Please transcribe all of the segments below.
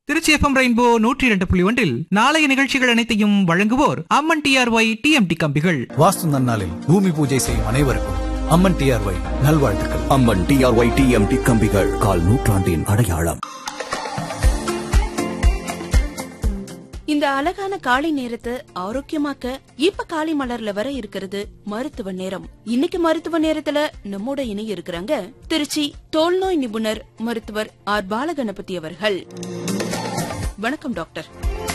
Trichy FM rainbow நூற்றி இரண்டு புள்ளி ஒன்றில் நாளைய நிகழ்ச்சிகள் அனைத்தையும் வழங்குவோர் அம்மன் டிஆர்ஒய் டிஎம்டி கம்பிகள் வாஸ்து நன்னாளில் பூமி பூஜை செய்யும் அனைவருக்கும் அம்மன் டிஆர்ஒய் நல்வாழ்த்துக்கள் அம்மன் டிஆர்ஒய் டிஎம்டி கம்பிகள் கால் நூற்றாண்டின் அடையாளம் இந்த அழகான காலை நேரத்தை ஆரோக்கியமாக்க இப்ப காலை மலர்ல வர இருக்கிறது மருத்துவ நேரம் இன்னைக்கு மருத்துவ நேரத்துல நம்மோட இணைய இருக்கிறாங்க திருச்சி தோல்நோய் நிபுணர் மருத்துவர் ஆர் பாலகணபதி அவர்கள் வணக்கம் டாக்டர்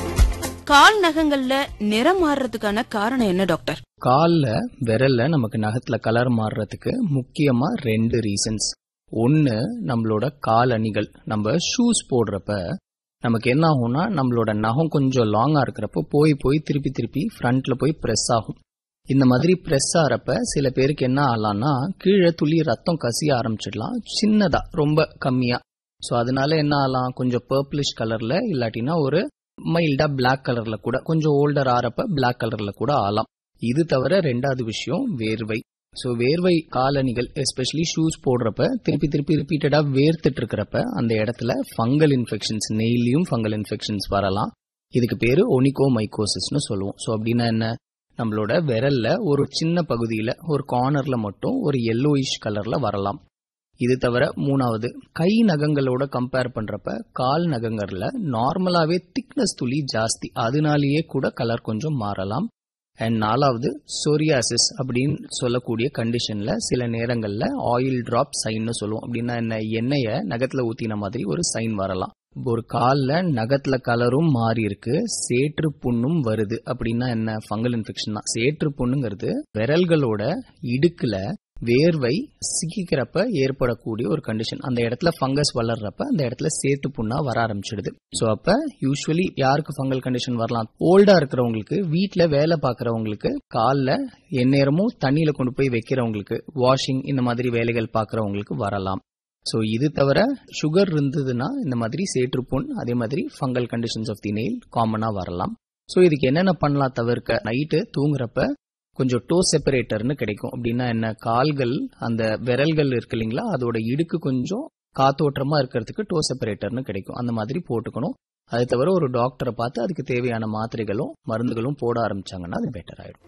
கால் நகங்கள்ல நிறம் மாறுறதுக்கான காரணம் என்ன டாக்டர் கால்ல விரல்ல நமக்கு நகத்துல கலர் மாறுறதுக்கு முக்கியமா ரெண்டு ரீசன்ஸ் ஒன்னு நம்மளோட கால் அணிகள் நம்ம ஷூஸ் போடுறப்ப நமக்கு என்ன ஆகும்னா நம்மளோட நகம் கொஞ்சம் லாங்கா இருக்கிறப்போ போய் போய் திருப்பி திருப்பி ஃப்ரண்ட்ல போய் பிரஸ் ஆகும் இந்த மாதிரி பிரஸ் ஆறப்ப சில பேருக்கு என்ன ஆகலாம்னா கீழே துளி ரத்தம் கசிய ஆரம்பிச்சிடலாம் சின்னதா ரொம்ப கம்மியா ஸோ அதனால என்ன ஆகலாம் கொஞ்சம் பர்பிளிஷ் கலர்ல இல்லாட்டினா ஒரு மைல்டா பிளாக் கலர்ல கூட கொஞ்சம் ஓல்டர் ஆறப்ப பிளாக் கலர்ல கூட ஆகலாம் இது தவிர ரெண்டாவது விஷயம் வேர்வை ஸோ வேர்வை காலணிகள் எஸ்பெஷலி ஷூஸ் போடுறப்ப திருப்பி திருப்பி ரிப்பீட்டடா வேர்த்துட்டு இருக்கிறப்ப அந்த இடத்துல ஃபங்கல் இன்ஃபெக்ஷன்ஸ் நெய்லியும் ஃபங்கல் இன்ஃபெக்ஷன்ஸ் வரலாம் இதுக்கு பேரு ஒனிகோ மைக்கோசிஸ்னு சொல்லுவோம் ஸோ அப்படின்னா என்ன நம்மளோட விரல்ல ஒரு சின்ன பகுதியில ஒரு கார்னர்ல மட்டும் ஒரு yellowish கலர்ல வரலாம் இது தவிர மூணாவது கை நகங்களோட கம்பேர் பண்றப்ப கால் நகங்கள்ல நார்மலாவே திக்னஸ் துளி ஜாஸ்தி அதனாலேயே கூட கலர் கொஞ்சம் மாறலாம் அண்ட் நாலாவது சோரியாசிஸ் அப்படின்னு சொல்லக்கூடிய கண்டிஷன்ல சில நேரங்கள்ல ஆயில் டிராப் சைன்னு சொல்லுவோம் அப்படின்னா என்ன எண்ணெயை நகத்துல ஊத்தின மாதிரி ஒரு சைன் வரலாம் ஒரு கால்ல நகத்துல கலரும் மாறி இருக்கு சேற்று புண்ணும் வருது அப்படின்னா என்ன ஃபங்கல் இன்ஃபெக்ஷன் தான் சேற்று புண்ணுங்கிறது விரல்களோட இடுக்குல வேர்வை சிக்கிக்கிறப்ப ஏற்படக்கூடிய ஒரு கண்டிஷன் அந்த இடத்துல ஃபங்கஸ் வளர்றப்ப அந்த இடத்துல சேத்து புண்ணா வர ஆரம்பிச்சிடுது ஸோ அப்ப யூஸ்வலி யாருக்கு ஃபங்கல் கண்டிஷன் வரலாம் ஓல்டா இருக்கிறவங்களுக்கு வீட்ல வேலை பார்க்கறவங்களுக்கு கால்ல எந்நேரமும் தண்ணியில கொண்டு போய் வைக்கிறவங்களுக்கு வாஷிங் இந்த மாதிரி வேலைகள் பார்க்கறவங்களுக்கு வரலாம் ஸோ இது தவிர சுகர் இருந்ததுன்னா இந்த மாதிரி சேற்றுப்புண் அதே மாதிரி fungal conditions of the nail காமனா வரலாம் ஸோ இதுக்கு என்னென்ன பண்ணலாம் தவிர்க்க நைட்டு தூங்குறப்ப கொஞ்சம் டோ செப்பரேட்டர்னு கிடைக்கும் அப்படின்னா என்ன கால்கள் அந்த விரல்கள் இருக்கு இல்லைங்களா அதோட இடுக்கு கொஞ்சம் காத்தோட்டமா இருக்கிறதுக்கு டோ செப்பரேட்டர்னு கிடைக்கும் அந்த மாதிரி போட்டுக்கணும் அது தவிர ஒரு டாக்டரை பார்த்து அதுக்கு தேவையான மாத்திரைகளும் மருந்துகளும் போட ஆரம்பிச்சாங்கன்னா அது பெட்டர் ஆயிடும்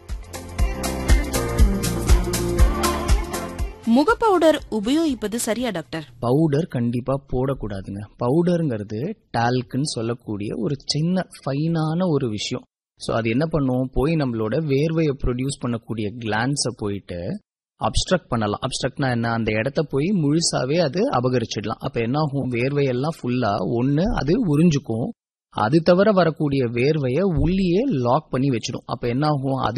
முக பவுடர் உபயோகிப்பது சரியா டாக்டர் பவுடர் கண்டிப்பா போடக்கூடாதுங்க பவுடருங்கிறது டால்க்குன்னு சொல்லக்கூடிய ஒரு சின்ன ஃபைனான ஒரு விஷயம் ஸோ அது என்ன பண்ணும் போய் நம்மளோட வேர்வையை ப்ரொடியூஸ் பண்ணக்கூடிய கிளான்ஸை போயிட்டு அப்ஸ்ட்ரக்ட் பண்ணலாம் அப்ஸ்ட்ரக்ட்னா என்ன அந்த இடத்த போய் முழுசாவே அது அபகரிச்சிடலாம் அப்ப என்ன ஆகும் வேர்வையெல்லாம் ஃபுல்லா ஒன்னு அது உறிஞ்சுக்கும் அது தவிர வரக்கூடிய வேர்வையை உள்ளேயே லாக் பண்ணி வச்சிடும் அப்ப என்ன ஆகும் அது